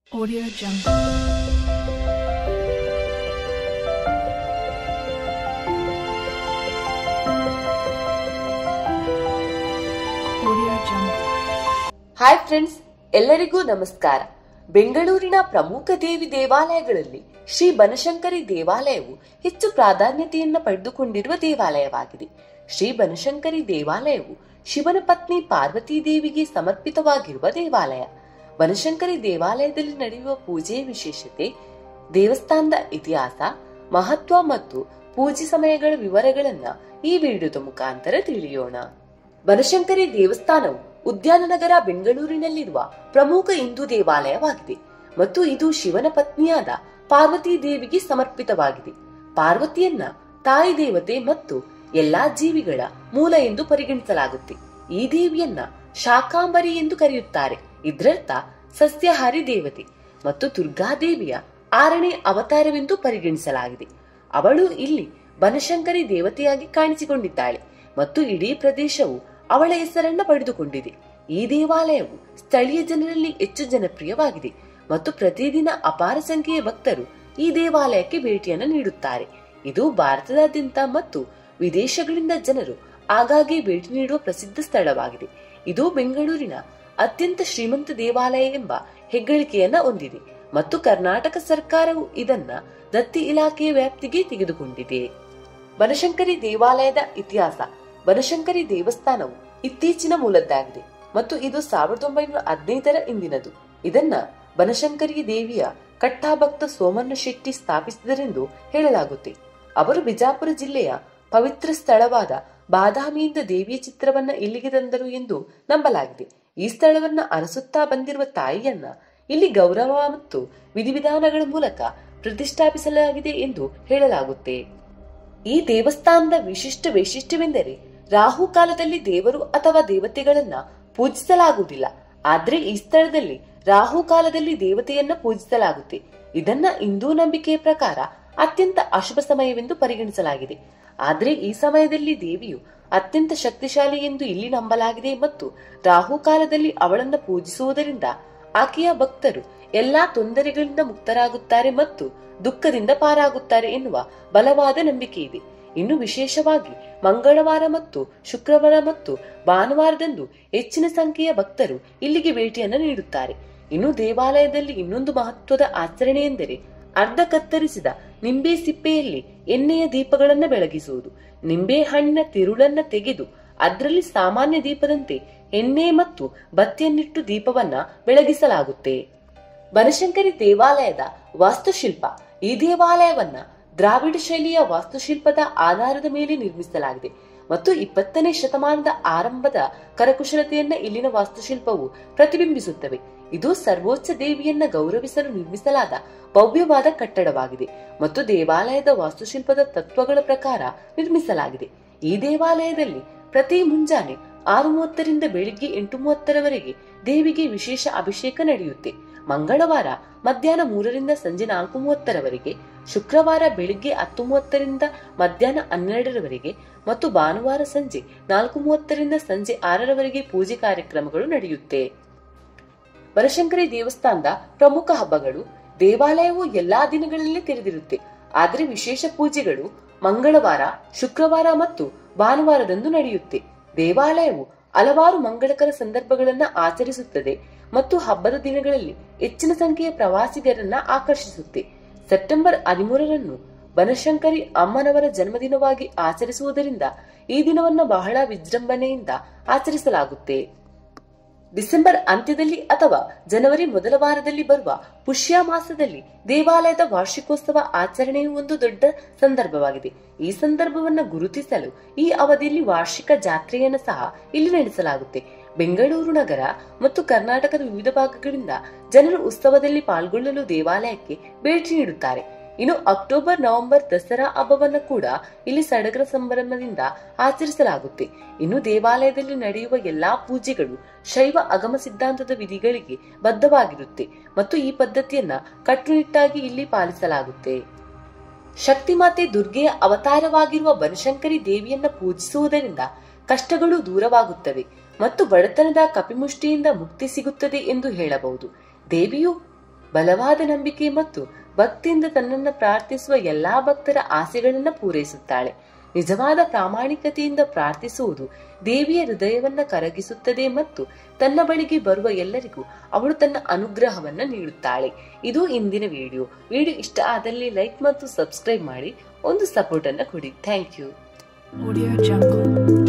Audio Jungle. Audio Jungle. Hi friends ಎಲ್ಲರಿಗೂ ನಮಸ್ಕಾರ ಬೆಂಗಳೂರಿನ ಪ್ರಮುಖ ದೇವಿ ದೇವಾಲಯಗಳಲ್ಲಿ ಶ್ರೀ ಬನಶಂಕರಿ ದೇವಾಲಯವು ಹೆಚ್ಚು ಪ್ರಾಧಾನ್ಯತೆಯನ್ನು ಪಡೆದುಕೊಂಡಿರುವ ದೇವಾಲಯವಾಗಿದೆ ಶ್ರೀ ಬನಶಂಕರಿ ದೇವಾಲಯವು ಶಿವನ ಪತ್ನಿ ಪಾರ್ವತಿ ದೇವಿಗೆ ಸಮರ್ಪಿತವಾಗಿರುವ ದೇವಾಲಯ ಬನಶಂಕರಿ ದೇವಾಲಯದಲ್ಲಿ ನಡೆಯುವ ಪೂಜೆಯ ವಿಶೇಷತೆ ದೇವಸ್ಥಾನದ ಇತಿಹಾಸ ಮಹತ್ವ ಮತ್ತು ಪೂಜೆ ಸಮಯಗಳ ವಿವರಗಳನ್ನ ಈ ವಿಡಿಯೋದ ಮುಖಾಂತರ ತಿಳಿಯೋಣ ಬನಶಂಕರಿ ದೇವಸ್ಥಾನವು ಉದ್ಯಾನನಗರ ಬೆಂಗಳೂರಿನಲ್ಲಿರುವ ಪ್ರಮುಖ ಹಿಂದೂ ದೇವಾಲಯವಾಗಿದೆ ಮತ್ತು ಇದು ಶಿವನ ಪತ್ನಿಯಾದ ಪಾರ್ವತಿ ದೇವಿಗೆ ಸಮರ್ಪಿತವಾಗಿದೆ ಪಾರ್ವತಿಯನ್ನ ತಾಯಿ ದೇವತೆ ಮತ್ತು ಎಲ್ಲಾ ಜೀವಿಗಳ ಮೂಲ ಎಂದು ಪರಿಗಣಿಸಲಾಗುತ್ತೆ ಈ ದೇವಿಯನ್ನ ಶಾಕಾಂಬರಿ ಎಂದು ಕರೆಯುತ್ತಾರೆ ಇದರರ್ಥ ಸಸ್ಯಾಹಾರಿ ದೇವತೆ ಮತ್ತು ದುರ್ಗಾದೇವಿಯ ಆರನೇ ಅವತಾರವೆಂದು ಪರಿಗಣಿಸಲಾಗಿದೆ ಅವಳು ಇಲ್ಲಿ ಬನಶಂಕರಿ ದೇವತೆಯಾಗಿ ಕಾಣಿಸಿಕೊಂಡಿದ್ದಾಳೆ ಮತ್ತು ಇಡೀ ಪ್ರದೇಶವು ಅವಳ ಹೆಸರನ್ನ ಪಡೆದುಕೊಂಡಿದೆ ಈ ದೇವಾಲಯವು ಸ್ಥಳೀಯ ಜನರಲ್ಲಿ ಹೆಚ್ಚು ಜನಪ್ರಿಯವಾಗಿದೆ ಮತ್ತು ಪ್ರತಿದಿನ ಅಪಾರ ಸಂಖ್ಯೆಯ ಭಕ್ತರು ಈ ದೇವಾಲಯಕ್ಕೆ ಭೇಟಿಯನ್ನು ನೀಡುತ್ತಾರೆ ಇದು ಭಾರತದಾದ್ಯಂತ ಮತ್ತು ವಿದೇಶಗಳಿಂದ ಜನರು ಆಗಾಗ್ಗೆ ಭೇಟಿ ನೀಡುವ ಪ್ರಸಿದ್ಧ ಸ್ಥಳವಾಗಿದೆ ಇದು ಬೆಂಗಳೂರಿನ ಅತ್ಯಂತ ಶ್ರೀಮಂತ ದೇವಾಲಯ ಎಂಬ ಹೆಗ್ಗಳಿಕೆಯನ್ನ ಹೊಂದಿದೆ ಮತ್ತು ಕರ್ನಾಟಕ ಸರ್ಕಾರವು ಇದನ್ನ ದತ್ತಿ ಇಲಾಖೆಯ ವ್ಯಾಪ್ತಿಗೆ ತೆಗೆದುಕೊಂಡಿದೆ ಬನಶಂಕರಿ ದೇವಾಲಯದ ಇತಿಹಾಸ ಬನಶಂಕರಿ ದೇವಸ್ಥಾನವು ಇತ್ತೀಚಿನ ಮೂಲದ್ದಾಗಿದೆ ಮತ್ತು ಇದು ಸಾವಿರದ ಒಂಬೈನೂರ ಹದಿನೈದರ ಇಂದಿನದು ಇದನ್ನ ಬನಶಂಕರಿ ದೇವಿಯ ಕಟ್ಟಾಭಕ್ತ ಸೋಮಣ್ಣ ಶೆಟ್ಟಿ ಸ್ಥಾಪಿಸಿದರೆಂದು ಹೇಳಲಾಗುತ್ತೆ ಅವರು ಬಿಜಾಪುರ ಜಿಲ್ಲೆಯ ಪವಿತ್ರ ಸ್ಥಳವಾದ ಬಾದಾಮಿಯಿಂದ ದೇವಿಯ ಚಿತ್ರವನ್ನ ಇಲ್ಲಿಗೆ ತಂದರು ಎಂದು ನಂಬಲಾಗಿದೆ ಈ ಸ್ಥಳವನ್ನ ಅರಸುತ್ತಾ ಬಂದಿರುವ ತಾಯಿಯನ್ನ ಇಲ್ಲಿ ಗೌರವ ಮತ್ತು ವಿಧಿವಿಧಾನಗಳ ಮೂಲಕ ಪ್ರತಿಷ್ಠಾಪಿಸಲಾಗಿದೆ ಎಂದು ಹೇಳಲಾಗುತ್ತೆ ಈ ದೇವಸ್ಥಾನದ ವಿಶಿಷ್ಟ ವೈಶಿಷ್ಟ್ಯವೆಂದರೆ ರಾಹು ಕಾಲದಲ್ಲಿ ದೇವರು ಅಥವಾ ದೇವತೆಗಳನ್ನ ಪೂಜಿಸಲಾಗುವುದಿಲ್ಲ ಆದ್ರೆ ಈ ಸ್ಥಳದಲ್ಲಿ ರಾಹು ಕಾಲದಲ್ಲಿ ದೇವತೆಯನ್ನ ಪೂಜಿಸಲಾಗುತ್ತೆ ಇದನ್ನ ಹಿಂದೂ ನಂಬಿಕೆಯ ಪ್ರಕಾರ ಅತ್ಯಂತ ಅಶುಭ ಸಮಯವೆಂದು ಪರಿಗಣಿಸಲಾಗಿದೆ ಆದ್ರೆ ಈ ಸಮಯದಲ್ಲಿ ದೇವಿಯು ಅತ್ಯಂತ ಶಕ್ತಿಶಾಲಿ ಎಂದು ಇಲ್ಲಿ ನಂಬಲಾಗಿದೆ ಮತ್ತು ರಾಹು ಕಾಲದಲ್ಲಿ ಅವಳನ್ನ ಪೂಜಿಸುವುದರಿಂದ ಆಕೆಯ ಭಕ್ತರು ಎಲ್ಲಾ ತೊಂದರೆಗಳಿಂದ ಮುಕ್ತರಾಗುತ್ತಾರೆ ಮತ್ತು ದುಃಖದಿಂದ ಪಾರಾಗುತ್ತಾರೆ ಎನ್ನುವ ಬಲವಾದ ನಂಬಿಕೆ ಇದೆ ಇನ್ನು ವಿಶೇಷವಾಗಿ ಮಂಗಳವಾರ ಮತ್ತು ಶುಕ್ರವಾರ ಮತ್ತು ಭಾನುವಾರದಂದು ಹೆಚ್ಚಿನ ಸಂಖ್ಯೆಯ ಭಕ್ತರು ಇಲ್ಲಿಗೆ ಭೇಟಿಯನ್ನು ನೀಡುತ್ತಾರೆ ಇನ್ನು ದೇವಾಲಯದಲ್ಲಿ ಇನ್ನೊಂದು ಮಹತ್ವದ ಆಚರಣೆ ಎಂದರೆ ಅರ್ಧ ಕತ್ತರಿಸಿದ ನಿಂಬೆ ಸಿಪ್ಪೆಯಲ್ಲಿ ಎಣ್ಣೆಯ ದೀಪಗಳನ್ನ ಬೆಳಗಿಸುವುದು ನಿಂಬೆ ಹಣ್ಣಿನ ತಿರುಳನ್ನ ತೆಗೆದು ಅದರಲ್ಲಿ ಸಾಮಾನ್ಯ ದೀಪದಂತೆ ಎಣ್ಣೆ ಮತ್ತು ಬತ್ತಿಯನ್ನಿಟ್ಟು ದೀಪವನ್ನ ಬೆಳಗಿಸಲಾಗುತ್ತೆ ಬನಶಂಕರಿ ದೇವಾಲಯದ ವಾಸ್ತುಶಿಲ್ಪ ಈ ದೇವಾಲಯವನ್ನ ದ್ರಾವಿಡ ಶೈಲಿಯ ವಾಸ್ತುಶಿಲ್ಪದ ಆಧಾರದ ಮೇಲೆ ನಿರ್ಮಿಸಲಾಗಿದೆ ಮತ್ತು ಇಪ್ಪತ್ತನೇ ಶತಮಾನದ ಆರಂಭದ ಕರಕುಶಲತೆಯನ್ನ ಇಲ್ಲಿನ ವಾಸ್ತುಶಿಲ್ಪವು ಪ್ರತಿಬಿಂಬಿಸುತ್ತವೆ ಇದು ಸರ್ವೋಚ್ಚ ದೇವಿಯನ್ನ ಗೌರವಿಸಲು ನಿರ್ಮಿಸಲಾದ ಭವ್ಯವಾದ ಕಟ್ಟಡವಾಗಿದೆ ಮತ್ತು ದೇವಾಲಯದ ವಾಸ್ತುಶಿಲ್ಪದ ತತ್ವಗಳ ಪ್ರಕಾರ ನಿರ್ಮಿಸಲಾಗಿದೆ ಈ ದೇವಾಲಯದಲ್ಲಿ ಪ್ರತಿ ಮುಂಜಾನೆ ಆರು ಮೂವತ್ತರಿಂದ ಬೆಳಿಗ್ಗೆ ಎಂಟು ಮೂವತ್ತರವರೆಗೆ ದೇವಿಗೆ ವಿಶೇಷ ಅಭಿಷೇಕ ನಡೆಯುತ್ತೆ ಮಂಗಳವಾರ ಮಧ್ಯಾಹ್ನ ಮೂರರಿಂದ ಸಂಜೆ ನಾಲ್ಕು ಮೂವತ್ತರವರೆಗೆ ಶುಕ್ರವಾರ ಬೆಳಿಗ್ಗೆ ಹತ್ತು ಮೂವತ್ತರಿಂದ ಮಧ್ಯಾಹ್ನ ಹನ್ನೆರಡರವರೆಗೆ ಮತ್ತು ಭಾನುವಾರ ಸಂಜೆ ನಾಲ್ಕು ಮೂವತ್ತರಿಂದ ಸಂಜೆ ಆರರವರೆಗೆ ಪೂಜೆ ಕಾರ್ಯಕ್ರಮಗಳು ನಡೆಯುತ್ತೆ ಬನಶಂಕರಿ ದೇವಸ್ಥಾನದ ಪ್ರಮುಖ ಹಬ್ಬಗಳು ದೇವಾಲಯವು ಎಲ್ಲಾ ದಿನಗಳಲ್ಲಿ ತೆರೆದಿರುತ್ತೆ ಆದರೆ ವಿಶೇಷ ಪೂಜೆಗಳು ಮಂಗಳವಾರ ಶುಕ್ರವಾರ ಮತ್ತು ಭಾನುವಾರದಂದು ನಡೆಯುತ್ತೆ ದೇವಾಲಯವು ಹಲವಾರು ಮಂಗಳಕರ ಸಂದರ್ಭಗಳನ್ನ ಆಚರಿಸುತ್ತದೆ ಮತ್ತು ಹಬ್ಬದ ದಿನಗಳಲ್ಲಿ ಹೆಚ್ಚಿನ ಸಂಖ್ಯೆಯ ಪ್ರವಾಸಿಗರನ್ನ ಆಕರ್ಷಿಸುತ್ತೆ ಸೆಪ್ಟೆಂಬರ್ ಹದಿಮೂರರಂದು ಬನಶಂಕರಿ ಅಮ್ಮನವರ ಜನ್ಮದಿನವಾಗಿ ಆಚರಿಸುವುದರಿಂದ ಈ ದಿನವನ್ನ ಬಹಳ ವಿಜೃಂಭಣೆಯಿಂದ ಆಚರಿಸಲಾಗುತ್ತೆ ಡಿಸೆಂಬರ್ ಅಂತ್ಯದಲ್ಲಿ ಅಥವಾ ಜನವರಿ ಮೊದಲ ವಾರದಲ್ಲಿ ಬರುವ ಪುಷ್ಯ ಮಾಸದಲ್ಲಿ ದೇವಾಲಯದ ವಾರ್ಷಿಕೋತ್ಸವ ಆಚರಣೆಯು ಒಂದು ದೊಡ್ಡ ಸಂದರ್ಭವಾಗಿದೆ ಈ ಸಂದರ್ಭವನ್ನು ಗುರುತಿಸಲು ಈ ಅವಧಿಯಲ್ಲಿ ವಾರ್ಷಿಕ ಜಾತ್ರೆಯನ್ನು ಸಹ ಇಲ್ಲಿ ನಡೆಸಲಾಗುತ್ತೆ ಬೆಂಗಳೂರು ನಗರ ಮತ್ತು ಕರ್ನಾಟಕದ ವಿವಿಧ ಭಾಗಗಳಿಂದ ಜನರು ಉತ್ಸವದಲ್ಲಿ ಪಾಲ್ಗೊಳ್ಳಲು ದೇವಾಲಯಕ್ಕೆ ಭೇಟಿ ನೀಡುತ್ತಾರೆ ಇನ್ನು ಅಕ್ಟೋಬರ್ ನವೆಂಬರ್ ದಸರಾ ಹಬ್ಬವನ್ನು ಕೂಡ ಇಲ್ಲಿ ಸಡಗರ ಸಂಭ್ರಮದಿಂದ ಆಚರಿಸಲಾಗುತ್ತೆ ಇನ್ನು ದೇವಾಲಯದಲ್ಲಿ ನಡೆಯುವ ಎಲ್ಲಾ ಪೂಜೆಗಳು ಶೈವ ಅಗಮ ಸಿದ್ಧಾಂತದ ವಿಧಿಗಳಿಗೆ ಬದ್ಧವಾಗಿರುತ್ತೆ ಮತ್ತು ಈ ಪದ್ಧತಿಯನ್ನ ಕಟ್ಟುನಿಟ್ಟಾಗಿ ಇಲ್ಲಿ ಪಾಲಿಸಲಾಗುತ್ತೆ ಶಕ್ತಿಮಾತೆ ದುರ್ಗೆಯ ಅವತಾರವಾಗಿರುವ ಬನಶಂಕರಿ ದೇವಿಯನ್ನ ಪೂಜಿಸುವುದರಿಂದ ಕಷ್ಟಗಳು ದೂರವಾಗುತ್ತವೆ ಮತ್ತು ಬಡತನದ ಕಪಿಮುಷ್ಟಿಯಿಂದ ಮುಕ್ತಿ ಸಿಗುತ್ತದೆ ಎಂದು ಹೇಳಬಹುದು ದೇವಿಯು ಬಲವಾದ ನಂಬಿಕೆ ಮತ್ತು ಭಕ್ತಿಯಿಂದ ತನ್ನನ್ನು ಪ್ರಾರ್ಥಿಸುವ ಎಲ್ಲಾ ಭಕ್ತರ ಆಸೆಗಳನ್ನ ಪೂರೈಸುತ್ತಾಳೆ ನಿಜವಾದ ಪ್ರಾಮಾಣಿಕತೆಯಿಂದ ಪ್ರಾರ್ಥಿಸುವುದು ದೇವಿಯ ಹೃದಯವನ್ನ ಕರಗಿಸುತ್ತದೆ ಮತ್ತು ತನ್ನ ಬಳಿಗೆ ಬರುವ ಎಲ್ಲರಿಗೂ ಅವಳು ತನ್ನ ಅನುಗ್ರಹವನ್ನ ನೀಡುತ್ತಾಳೆ ಇದು ಇಂದಿನ ವಿಡಿಯೋ ವಿಡಿಯೋ ಇಷ್ಟ ಆದಲ್ಲಿ ಲೈಕ್ ಮತ್ತು ಸಬ್ಸ್ಕ್ರೈಬ್ ಮಾಡಿ ಒಂದು ಸಪೋರ್ಟ್ ಅನ್ನ ಕೊಡಿ ಥ್ಯಾಂಕ್ ಯು Audio Jungle.